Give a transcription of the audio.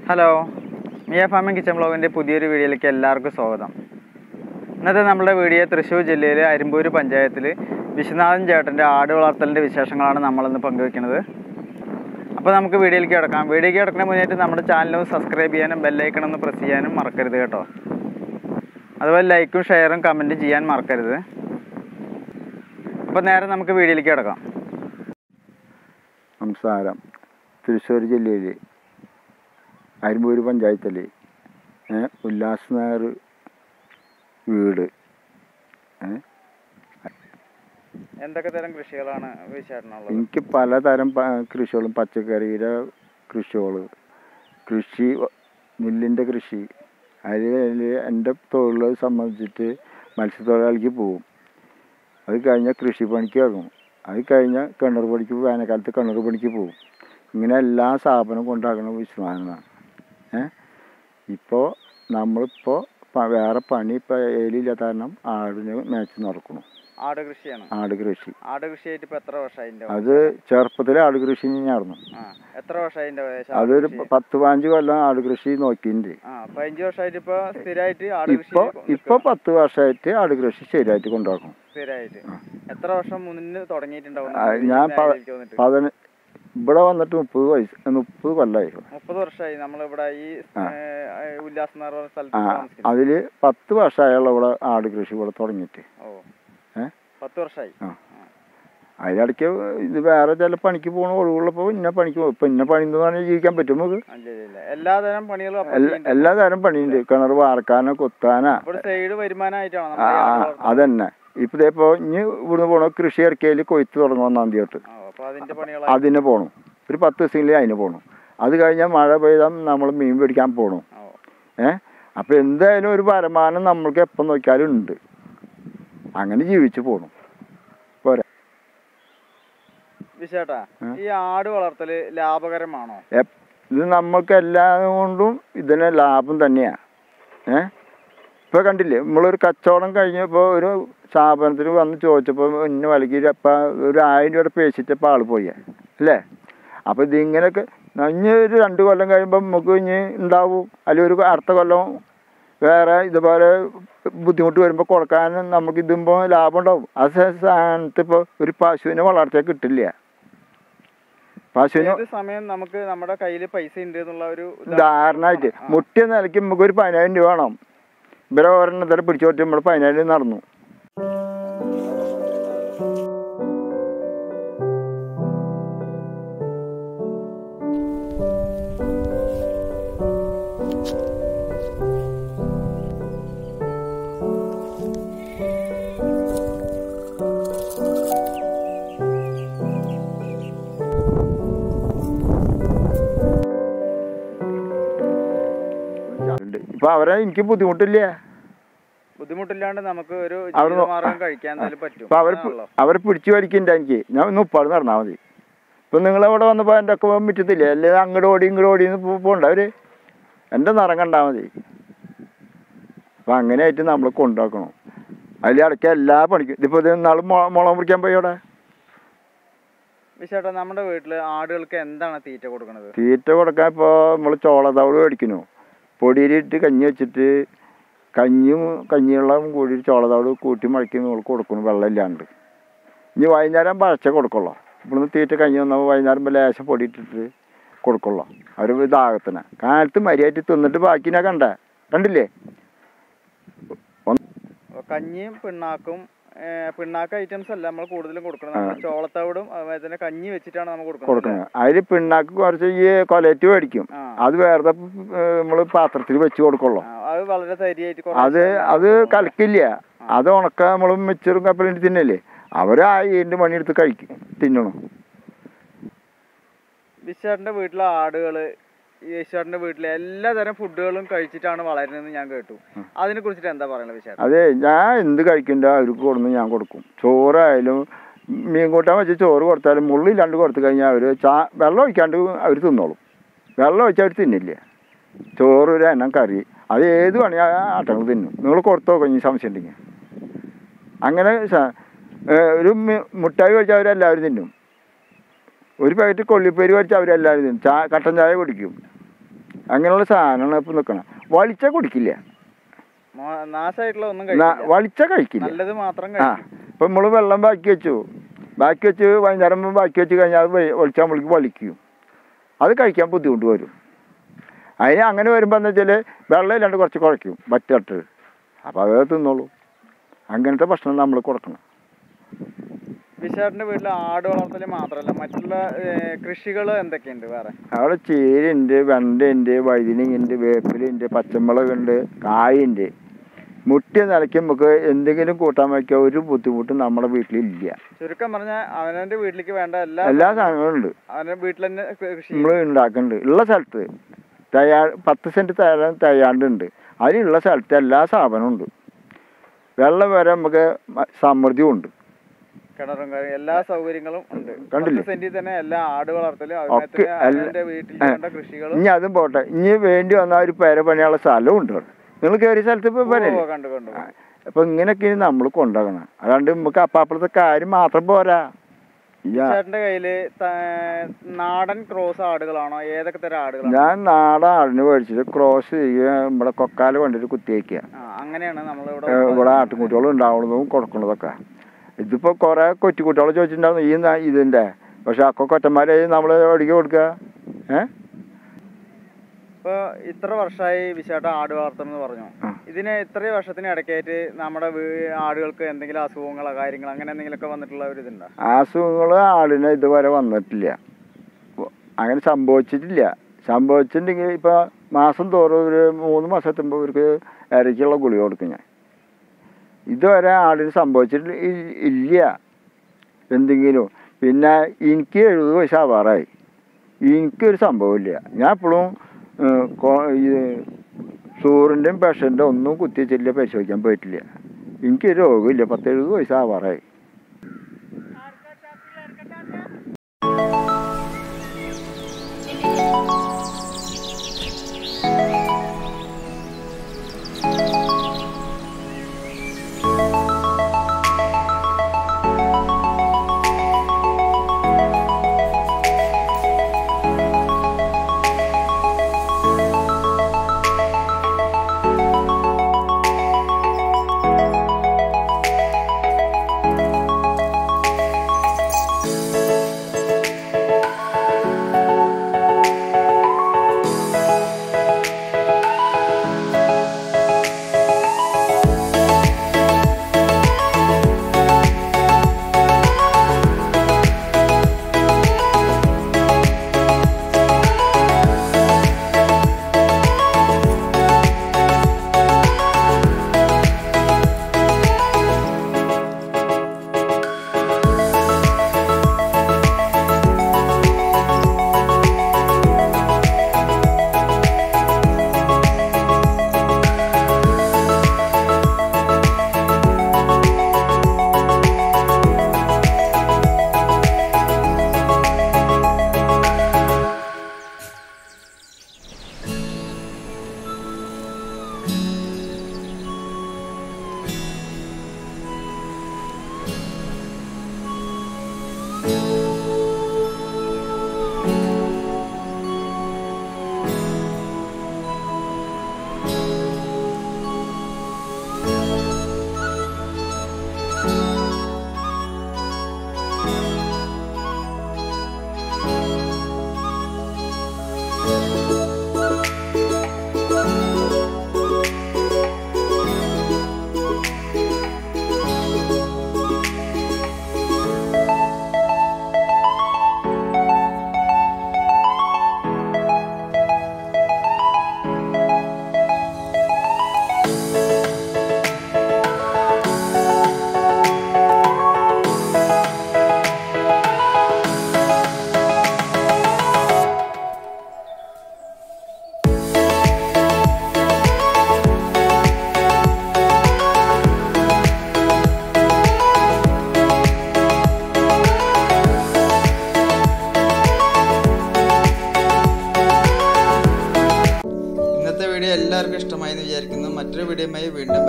Hello മിയ farming kitchen ബ്ലോഗിൻ്റെ പുതിയൊരു വീഡിയോയിലേക്ക് എല്ലാവർക്കും സ്വാഗതം ഇന്നത്തെ നമ്മുടെ വീഡിയോ തൃശ്ശൂർ ജില്ലയിലെ അരിമ്പൂര് പഞ്ചായത്തിൽ വിശ്വനാഥൻ ചേട്ടൻ്റെ ആട് വളർത്തലിൻ്റെ വിശേഷങ്ങളാണ് നമ്മളിന്ന് പങ്കുവെക്കുന്നത് അപ്പോൾ നമുക്ക് വീഡിയോയിലേക്ക് കിടക്കാം വീഡിയോയ്ക്ക് കിടക്കുന്ന മുന്നേറ്റ് നമ്മുടെ ചാനൽ സബ്സ്ക്രൈബ് ചെയ്യാനും ബെല്ലൈക്കൺ ഒന്ന് പ്രസ് ചെയ്യാനും മറക്കരുത് കേട്ടോ അതുപോലെ ലൈക്കും ഷെയറും കമൻറ്റും ചെയ്യാൻ മറക്കരുത് അപ്പോൾ നേരെ നമുക്ക് വീഡിയോയിലേക്ക് കിടക്കാം സംസാരം തൃശ്ശൂർ ജില്ലയിൽ അരിമ്പൂര് പഞ്ചായത്തിൽ ഉല്ലാസ് നഗർ വീട് ഏ, എന്തൊക്കെ തരം കൃഷികളാണ് വിശേഷമുള്ളത് എനിക്ക് പലതരം പ- കൃഷികളും പച്ചക്കറിയുടെ കൃഷികൾ കൃഷി നെല്ലിൻ്റെ കൃഷി അതിൽ എൻ്റെ തൊഴിൽ സംബന്ധിച്ചിട്ട് മത്സ്യത്തൊഴിലാളിക്ക് പോകും അത് കഴിഞ്ഞാൽ കൃഷിപ്പണിക്ക് ഇറങ്ങും അത് കഴിഞ്ഞാൽ കിണർ പണിക്ക് വേനൽക്കാലത്ത് കിണർ പണിക്ക് പോകും ഇങ്ങനെ എല്ലാ സ്ഥാപനം കൊണ്ടാക്കുന്ന വിശ്വനാഥനാണ് ഏ ഇപ്പോൾ നമ്മളിപ്പോൾ പ- വേറെ പണി ഇപ്പോൾ ഏലിയില്ലാത്ത കാരണം ആടിനെ മേച്ച് നടക്കണം ആട് കൃഷിയാണ് ആട് കൃഷി ആട് കൃഷിയായിട്ട് ഇപ്പോൾ എത്ര വർഷമായി അത് ചെറുപ്പത്തിലെ ആട് കൃഷി നടന്നു ആ എത്ര വർഷമായി അതിന്റെ ഏകദേശം ആട് അതൊരു കൃഷി? പത്ത് പതിനഞ്ച് കൊല്ലം ആട് കൃഷി നോക്കിയിട്ടുണ്ട് ആ പതിനഞ്ച് വർഷമായിട്ട് ഇപ്പൊ സ്ഥിരമായിട്ട് ആട് കൃഷി ഇപ്പൊ ഇപ്പൊ പത്ത് വർഷമായിട്ട് ആട് കൃഷി ശരിയായിട്ട് കൊണ്ടുപോകും സ്ഥിരമായിട്ട് എത്ര വർഷം മുന്നിൽ തുടങ്ങിയിട്ടുണ്ടാവും ആ, ഞാൻ പ- പതിന ഇവിടെ വന്നിട്ട് മുപ്പത് വയസ്സ് മുപ്പത് കൊല്ലമായി മുപ്പത് വർഷമായി നമ്മളിവിടെ ഈ ആ. ഏഹ്, ഉല്ലാസ് എന്ന് പറഞ്ഞ സ്ഥലത്ത് ആ താമസിക്കുന്നത് അതില് പത്ത് വർഷമായുള്ള ഇവിടെ ആട് കൃഷി ഇവിടെ തുടങ്ങിയിട്ട് ഓ ഏ? പത്ത് വർഷമായി ആ. അതിനിടയ്ക്ക് ഇത് വേറെ ചില പണിക്ക് പോകണ ഒഴിവുള്ളപ്പോൾ ഇന്ന പണിക്ക് പോകും ഇപ്പൊ ഇന്ന പണി എന്ന് പറഞ്ഞാൽ ജീവിക്കാൻ പറ്റും നമുക്ക് അല്ല ഇല്ല, ഇല്ല എല്ലാതരം പണികളും അപ്പോൾ എല്ലാ ചെയ്യുന്നുണ്ട്. എല്ലാ തരം പണിയുണ്ട് കിണർ വാർക്കാനോ കുത്താനോ ഇവിടെ സൈഡ് വരുമാനമായിട്ടാണ് ആ, നമ്മുടെ ഈ ആ, ആട് വളർത്തുന്നത്. അതന്നെ ഇപ്പൊ ഇതേപ്പോ ഇനി ഇവിടുന്ന് പോണ കൃഷി ഇറക്കിയാൽ കൊയ്ത്ത് തുടങ്ങും ഒന്നാം തീയതി തൊട്ട് ആ, അപ്പൊ അതിന്റെ പണികൾ അതിന് പോകണം ഒരു പത്ത് ദിവസമെങ്കിലും അതിന് പോകണം അത് കഴിഞ്ഞാൽ മഴ പെയ്താൽ നമ്മൾ മീൻ പിടിക്കാൻ പോകണം ഏ അപ്പം എന്തായാലും ഒരു വരുമാനം നമ്മൾക്ക് എപ്പം നോക്കിയാലും ഉണ്ട് അങ്ങനെ ജീവിച്ചു പോകണം പോരാ വിശേട്ടാ ആ. ഈ ആട് വളർത്തല് ലാഭകരമാണോ എപ്- ഇത് നമ്മൾക്ക് എല്ലാം കൊണ്ടും ഇതിന് ലാഭം തന്നെയാണ് ഏ ഇപ്പോൾ കണ്ടില്ലേ നമ്മളൊരു കച്ചവടം കഴിഞ്ഞപ്പോൾ ഒരു സ്ഥാപനത്തിൽ വന്ന് ചോദിച്ചപ്പോൾ ഇന്ന വിലക്ക് ഇപ്പം ഒരു ആയിരം രൂപയുടെ പേശിച്ചപ്പോൾ ആൾ പോയി അല്ലേ അപ്പോൾ ഇതിങ്ങനെയൊക്കെ ഇനി ഒരു രണ്ട് കൊല്ലം കഴിയുമ്പോൾ നമുക്ക് ഇനി ഉണ്ടാവും അല്ലെങ്കിൽ ഒരു അടുത്ത കൊല്ലം വേറെ ഇതുപോലെ ബുദ്ധിമുട്ട് വരുമ്പോൾ കൊടുക്കാൻ നമുക്ക് ഇതുമ്പോൾ ലാഭം ഉണ്ടാവും ആ സ്ഥാനത്ത് ഇപ്പോൾ ഒരു പശുവിനെ വളർത്തിയാൽ കിട്ടില്ല പശുവിനെ ഏത് സമയം നമുക്ക് നമ്മുടെ കയ്യിൽ പൈസ ഉണ്ട് എന്നുള്ള ഒരു ധാരണയായിട്ട് ആ. മുട്ടിയ നിലയ്ക്ക് നമുക്ക് ഒരു പതിനായിരം രൂപ വേണം ഇവരെ ഒരെണ്ണത്തിൽ പിടിച്ചോട്ട് നമ്മൾ പതിനായിരം രൂപ നടന്നു ഇപ്പൊ അവരെ എനിക്ക് ബുദ്ധിമുട്ടില്ല ബുദ്ധിമുട്ടില്ലാണ്ട് നമുക്ക് ഒരു അവിടെ നോ- ജീവിതമാർഗം കഴിക്കാൻ എന്തായാലും പറ്റും ഇപ്പൊ അവർ അതാണല്ലോ. അവരെ പിടിച്ചു വലിക്കണ്ട എനിക്ക് ഞാൻ ഒന്ന് ഉപ്പാട് നടന്നാൽ മതി ഇപ്പൊ നിങ്ങളവിടെ വന്നപ്പോ എൻ്റെ ഒക്കെ മുറ്റത്തില്ലേ അല്ലേ അങ്ങോട്ട് ഓടി ഇങ്ങോട്ട് ഓടി പോകണ്ട അവര് എൻ്റെ നിറം കണ്ടാൽ മതി അപ്പൊ അങ്ങനെയായിട്ട് നമ്മൾ കൊണ്ടാക്കണം അതിൽ ഇടയ്ക്ക് എല്ലാ പണിക്കും ഇതിപ്പോ ഇത് നാളെ മുളക് മുറിക്കാൻ പോയി അവിടെ വിശേട്ടാ നമ്മുടെ വീട്ടില് ആടുകൾക്ക് എന്താണ് തീറ്റ കൊടുക്കുന്നത് തീറ്റ കൊടുക്കാൻ ഇപ്പോൾ നമ്മൾ ചോളതവള് മേടിക്കുന്നു പൊടിയിലിട്ട് കഞ്ഞി വെച്ചിട്ട് കഞ്ഞിയും കഞ്ഞിവെള്ളം കൂടി ചോളതവള് കൂട്ടി മടക്കി നമ്മൾ കൊടുക്കുന്നു വെള്ളമില്ലാണ്ട് ഇനി വൈകുന്നേരം പഴച്ച കൊടുക്കുള്ളൂ ഇവിടുന്ന് തീറ്റ കഞ്ഞി വന്നാൽ വൈകുന്നേരം ഇപ്പം ലേശം പൊടി ഇട്ടിട്ട് കൊടുക്കുള്ളൂ അവർ ദാഹത്തിന് കാലത്ത് മര്യാദ തിന്നിട്ട് ബാക്കിനെ കണ്ടേ കണ്ടില്ലേ അപ്പൊ കഞ്ഞിയും പിണ്ണാക്കും ഏഹ്, പിണ്ണാക്ക് ഐറ്റംസ് അല്ല നമ്മൾ കൂടുതലും കൊടുക്കുന്നത് നമ്മുടെ ചോളത്തവിടും അതുപോലെ തന്നെ കഞ്ഞി വെച്ചിട്ടാണ് നമ്മൾ കൊടുക്കുന്നത് കൊടുക്കുന്നത് അതിൽ പിണ്ണാക്ക് കുറച്ച് ഈ കൊലറ്റ് മേടിക്കും ആ. അത് വേറെ നമ്മൾ പാത്രത്തിൽ വെച്ച് കൊടുക്കുള്ളൂ ആ, അത് വളരെ തരിയായിട്ട് കുറേ അത് അത് കലക്കില്ല അത് ഉണക്ക നമ്മൾ മിച്ചറും കപ്പലിട്ട് തിന്നല്ലേ അവർ ആ ഇതിൻ്റെ പണിയെടുത്ത് കഴിക്കും തിന്നണം വിശേട്ടന്റെ വീട്ടിലെ ആടുകള് ഈ വിശേട്ടന്റെ വീട്ടിലെ എല്ലാതരം ഫുഡുകളും കഴിച്ചിട്ടാണ് വളരുന്നതെന്ന് ഞാൻ കേട്ടു അതിനെ കുറിച്ചിട്ട് എന്താ പറയുന്നത് വിശേട്ടൻ അതെ ഞാൻ എന്ത് കഴിക്കണ്ട അവർക്ക് കൊടുന്ന് ഞാൻ കൊടുക്കും ചോറായാലും മീൻ കൂട്ടാൻ വെച്ച് ചോറ് കൊടുത്താലും മുള്ളില്ലാണ്ട് കൊടുത്തു കഴിഞ്ഞാൽ അവർ ചാ വെള്ളം ഒഴിക്കാണ്ട് അവർ തിന്നോളും വെള്ളം ഒഴിച്ചാൽ അവർ തിന്നില്ല ചോറ് ഒരു എണ്ണം കറി അത് ഏത് പണി ആട്ടങ്ങൾ തിന്നും നിങ്ങൾ കൊടുത്തു നോക്കാം ഈ സംശയം ഉണ്ടെങ്കിൽ അങ്ങനെ സ- ഏ, ഒരു മി- മുട്ടായി കഴിച്ചാൽ അവരെല്ലാവരും തിന്നും ഒരു പാക്കറ്റ് കൊള്ളിപ്പേര് കഴിച്ചാൽ അവരെല്ലാവരും തിന്നും ചാ കട്ടൻ ചായ കുടിക്കും അങ്ങനെയുള്ള സാധനമാണ് ഇപ്പം നിൽക്കണം വളിച്ച കുടിക്കില്ല മോ- നാശമായിട്ടുള്ള ഒന്നും ന- കഴിക്കില്ല വളിച്ച കഴിക്കില്ല നല്ലത് മാത്രം ആ കഴിക്കും ഇപ്പം നമ്മൾ വെള്ളം ബാക്കി വെച്ചു ബാക്കി വെച്ച് വൈകുന്നേരം ആകുമ്പോൾ ബാക്കി വെച്ച് കഴിഞ്ഞാൽ അത് ഒളിച്ചാൽ നമ്മൾക്ക് വളിക്കും അത് കഴിക്കാൻ ബുദ്ധിമുട്ട് വരും അതിന് അങ്ങനെ വരുമ്പോൾ എന്താ വെച്ചാൽ വെള്ളം ഇല്ലാണ്ട് കുറച്ച് കുഴയ്ക്കും വറ്റിട്ട് അപ്പോൾ അത് തിന്നോളൂ അങ്ങനത്തെ ഭക്ഷണം നമ്മൾ കൊടുക്കണം വിശാട്ടിന്റെ വീട്ടിൽ ആട് വളർത്തൽ മാത്രമല്ല മറ്റുള്ള കൃഷികൾ എന്തൊക്കെയുണ്ട് വേറെ അവിടെ ചീരയുണ്ട് വെണ്ടയുണ്ട് വഴുതിനങ്ങയുണ്ട് വേപ്പിലുണ്ട് പച്ചമുളകുണ്ട് കായുണ്ട് മുട്ടിയ നിലയ്ക്ക് നമുക്ക് എന്തെങ്കിലും കൂട്ടാൻ വയ്ക്കാൻ ഒരു ബുദ്ധിമുട്ടും നമ്മുടെ വീട്ടിലില്ല ചുരുക്കം പറഞ്ഞാൽ അവനവന്റെ വീട്ടിലേക്ക് വേണ്ട എല്ലാ എല്ലാ സാധനങ്ങളും ഉണ്ട് അവന്റെ വീട്ടിൽ തന്നെ കൃഷി നമ്മൾ ഉണ്ടാക്കുന്നുണ്ട് ഉള്ള സ്ഥലത്ത് തയ്യാ പത്ത് സെൻറ്റ് തയ്യാ തയ്യാണ്ടുണ്ട് അതിലുള്ള സ്ഥലത്ത് എല്ലാ സാധനവും ഉണ്ട് വെള്ളം വരെ നമുക്ക് മ- സമൃദ്ധിയും ഉണ്ട് കിണറും കാര്യം എല്ലാ സൗകര്യങ്ങളും ഉണ്ട് കണ്ടില്ലേ? പത്ത് സെന്റിൽ തന്നെ എല്ലാ ആട് വളർത്തലും ഒക്കെ അതിനകത്ത് എല്ലാ- അവന്റെ വീട്ടിൽ ആ. വേണ്ട കൃഷികളും ഇനി അതും പോട്ടെ ഇനി വേണ്ടി വന്നാൽ ഒരു പേര പണിയുള്ള സ്ഥലവും ഉണ്ട് അവിടെ നിങ്ങൾ കയറിയ സ്ഥലത്ത് ഇപ്പോൾ ഓ, പേരല്ലേ കണ്ടു കണ്ടു അപ്പൊ ഇങ്ങനെയൊക്കെ നമ്മൾ കൊണ്ടുപോകണം അല്ലാണ്ട് നമുക്ക് അപ്പാപ്പളത്തെ കാര്യം മാത്രം പോരാ ഈ ആ- ചേട്ടന്റെ കയ്യില് ത- നാടൻ ക്രോസ് ആടുകളാണോ ഏതൊക്കെ തരം ആടുകളാണ് ഞാൻ നാടൻ ആടിന് മേടിച്ചിട്ട് ക്രോസ് ചെയ്യുക നമ്മുടെ കൊക്കാല കൊണ്ടിട്ട് കുത്തിവെക്കുക ആ അങ്ങനെയാണ് നമ്മൾ ഏ, ഇവിടെ ആട്ടുംകുട്ടികൾ ഉണ്ടാവുന്നതും കൊടുക്കുന്നതൊക്കെ ഇതിപ്പോ കുറെ കൊച്ചുകുട്ടികൾ ചോദിച്ചിട്ടുണ്ടായിരുന്നു ഈ ന- ഇതിന്റെ പക്ഷെ അക്കൊ കൊറ്റന്മാരെ നമ്മൾ എവിടേക്ക് കൊടുക്കുക ഏ ഇപ്പൊ ഇത്ര വർഷമായി വിശേഷ ആട് വളർത്തുന്നത് പറഞ്ഞു ആ. ഇതിന് ഇത്രയും വർഷത്തിന് ഇടയ്ക്കായിട്ട് നമ്മുടെ വീ- ആടുകൾക്ക് എന്തെങ്കിലും അസുഖങ്ങളോ കാര്യങ്ങളോ അങ്ങനെ എന്തെങ്കിലുമൊക്കെ വന്നിട്ടുള്ള ഒരു ഇതുണ്ടോ അസുഖങ്ങൾ ആടിന് ഇതുവരെ വന്നിട്ടില്ല ഉ- അങ്ങനെ സംഭവിച്ചിട്ടില്ല സംഭവിച്ചിട്ടുണ്ടെങ്കിൽ ഇപ്പൊ മാസം തോറും ഒരു മൂന്ന് മാസം എത്തുമ്പോൾ ഇവർക്ക് ഇരയ്ക്കുള്ള ഗുളിക കൊടുക്കും ഞാൻ ഇതുവരെ ആടിന് സംഭവിച്ചിട്ട് ഇ- ഇല്ല എന്തെങ്കിലും പിന്നെ എനിക്ക് എഴുപത് വയസ്സ് ആവാറായി എനിക്കൊരു സംഭവമില്ല ഞാൻ എപ്പോഴും ഈ സൂറിൻ്റെയും പേഷ്യൻ്റെ ഒന്നും കുത്തിവെച്ചില്ല പരിശോധിക്കാൻ പോയിട്ടില്ല എനിക്ക് രോഗമില്ല പത്തെഴുപത് വയസ്സ് ആവാറായി ഇന്നത്തെ വീഡിയോ എല്ലാവർക്കും ഇഷ്ടമായി എന്ന് വിചാരിക്കുന്നു മറ്റൊരു വീഡിയോയുമായി വീണ്ടും